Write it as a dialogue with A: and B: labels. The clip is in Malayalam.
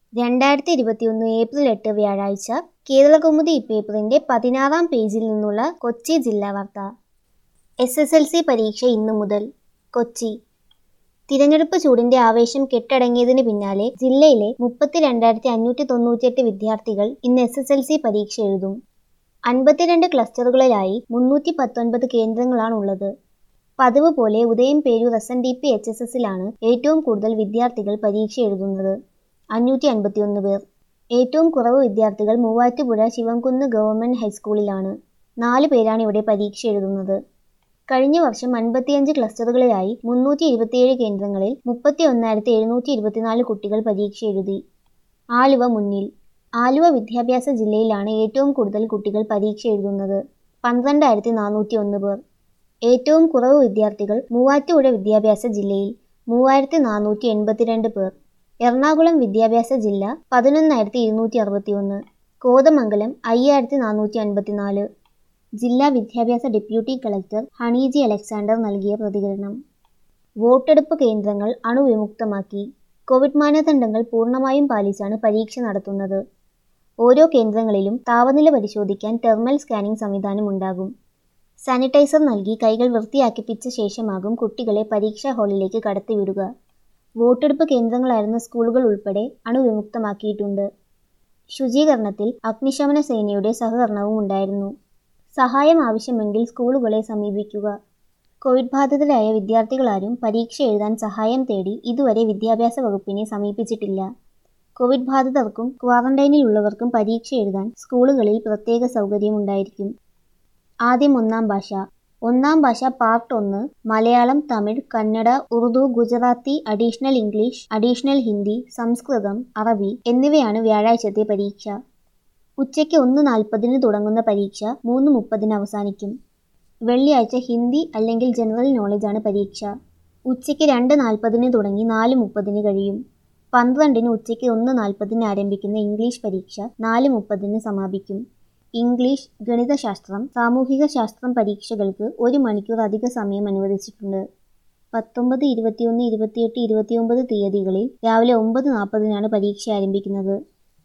A: രണ്ടായിരത്തി ഇരുപത്തിയൊന്ന് ഏപ്രിൽ എട്ട് വ്യാഴാഴ്ച കേരളകൗമുദി പേപ്പറിന്റെ പതിനാറാം പേജിൽ നിന്നുള്ള കൊച്ചി ജില്ലാ വാർത്ത എസ് എസ് എൽ സി പരീക്ഷ ഇന്നു മുതൽ കൊച്ചി തിരഞ്ഞെടുപ്പ് ചൂടിന്റെ ആവേശം കെട്ടടങ്ങിയതിന് പിന്നാലെ ജില്ലയിലെ മുപ്പത്തിരണ്ടായിരത്തി അഞ്ഞൂറ്റി തൊണ്ണൂറ്റിയെട്ട് വിദ്യാർത്ഥികൾ ഇന്ന് എസ് എസ് എൽ സി പരീക്ഷ എഴുതും അൻപത്തിരണ്ട് ക്ലസ്റ്ററുകളിലായി മുന്നൂറ്റി പത്തൊൻപത് കേന്ദ്രങ്ങളാണുള്ളത് പതിവ് പോലെ Udayamperoor S N D P H S എസിലാണ് ഏറ്റവും കൂടുതൽ വിദ്യാർത്ഥികൾ പരീക്ഷ എഴുതുന്നത് അഞ്ഞൂറ്റി അൻപത്തിയൊന്ന് പേർ ഏറ്റവും കുറവ് വിദ്യാർത്ഥികൾ മൂവാറ്റുപുഴ ശിവംകുന്ന് ഗവൺമെന്റ് ഹൈസ്കൂളിലാണ് നാല് പേരാണ് ഇവിടെ പരീക്ഷ എഴുതുന്നത് കഴിഞ്ഞ വർഷം അൻപത്തിയഞ്ച് ക്ലസ്റ്ററുകളിലായി മുന്നൂറ്റി ഇരുപത്തിയേഴ് കേന്ദ്രങ്ങളിൽ മുപ്പത്തി ഒന്നായിരത്തി എഴുന്നൂറ്റി ഇരുപത്തിനാല് കുട്ടികൾ പരീക്ഷ എഴുതി ആലുവ മുന്നിൽ ആലുവ വിദ്യാഭ്യാസ ജില്ലയിലാണ് ഏറ്റവും കൂടുതൽ കുട്ടികൾ പരീക്ഷ എഴുതുന്നത് പന്ത്രണ്ടായിരത്തി നാനൂറ്റി ഒന്ന് പേർ ഏറ്റവും കുറവ് വിദ്യാർത്ഥികൾ മൂവാറ്റുപുഴ വിദ്യാഭ്യാസ ജില്ലയിൽ മൂവായിരത്തി നാനൂറ്റി എൺപത്തിരണ്ട് പേർ എറണാകുളം വിദ്യാഭ്യാസ ജില്ല പതിനൊന്നായിരത്തി ഇരുന്നൂറ്റി അറുപത്തി ഒന്ന് കോതമംഗലം അയ്യായിരത്തി നാനൂറ്റി അൻപത്തിനാല് ജില്ലാ വിദ്യാഭ്യാസ ഡെപ്യൂട്ടി കളക്ടർ ഹണീജി അലക്സാണ്ടർ നൽകിയ പ്രതികരണം വോട്ടെടുപ്പ് കേന്ദ്രങ്ങൾ അണുവിമുക്തമാക്കി കോവിഡ് മാനദണ്ഡങ്ങൾ പൂർണ്ണമായും പാലിച്ചാണ് പരീക്ഷ നടത്തുന്നത് ഓരോ കേന്ദ്രങ്ങളിലും താപനില പരിശോധിക്കാൻ തെർമൽ സ്കാനിംഗ് സംവിധാനം ഉണ്ടാകും സാനിറ്റൈസർ നൽകി കൈകൾ വൃത്തിയാക്കിപ്പിച്ച ശേഷമാകും കുട്ടികളെ പരീക്ഷാ ഹാളിലേക്ക് കടത്തിവിടുക വോട്ടെടുപ്പ് കേന്ദ്രങ്ങളായിരുന്ന സ്കൂളുകൾ ഉൾപ്പെടെ അണുവിമുക്തമാക്കിയിട്ടുണ്ട് ശുചീകരണത്തിൽ അഗ്നിശമന സേനയുടെ സഹകരണവും ഉണ്ടായിരുന്നു സഹായം ആവശ്യമെങ്കിൽ സ്കൂളുകളെ സമീപിക്കുക കോവിഡ് ബാധിതരായ വിദ്യാർത്ഥികളാരും പരീക്ഷ എഴുതാൻ സഹായം തേടി ഇതുവരെ വിദ്യാഭ്യാസ വകുപ്പിനെ സമീപിച്ചിട്ടില്ല കോവിഡ് ബാധിതർക്കും ക്വാറന്റൈനിലുള്ളവർക്കും പരീക്ഷ എഴുതാൻ സ്കൂളുകളിൽ പ്രത്യേക സൗകര്യമുണ്ടായിരിക്കും ആദ്യം ഒന്നാം ഭാഷ ഒന്നാം ഭാഷ പാർട്ട് ഒന്ന് Malayalam Tamil Kannada Urdu Gujarati additional English additional Hindi Sanskrit അറബി എന്നിവയാണ് വ്യാഴാഴ്ചത്തെ പരീക്ഷ ഉച്ചയ്ക്ക് ഒന്ന് നാൽപ്പതിന് തുടങ്ങുന്ന പരീക്ഷ മൂന്ന് മുപ്പതിന് അവസാനിക്കും വെള്ളിയാഴ്ച ഹിന്ദി അല്ലെങ്കിൽ ജനറൽ നോളജാണ് പരീക്ഷ ഉച്ചയ്ക്ക് രണ്ട് നാൽപ്പതിന് തുടങ്ങി നാല് മുപ്പതിന് കഴിയും പന്ത്രണ്ടിന് ഉച്ചയ്ക്ക് ഒന്ന് നാൽപ്പതിന് ആരംഭിക്കുന്ന ഇംഗ്ലീഷ് പരീക്ഷ നാല് മുപ്പതിന് സമാപിക്കും ഇംഗ്ലീഷ് ഗണിതശാസ്ത്രം സാമൂഹിക ശാസ്ത്രം പരീക്ഷകൾക്ക് ഒരു മണിക്കൂർ അധിക സമയം അനുവദിച്ചിട്ടുണ്ട് പത്തൊമ്പത് ഇരുപത്തിയൊന്ന് ഇരുപത്തിയെട്ട് ഇരുപത്തിയൊമ്പത് തീയതികളിൽ രാവിലെ ഒമ്പത് നാൽപ്പതിനാണ് പരീക്ഷ ആരംഭിക്കുന്നത്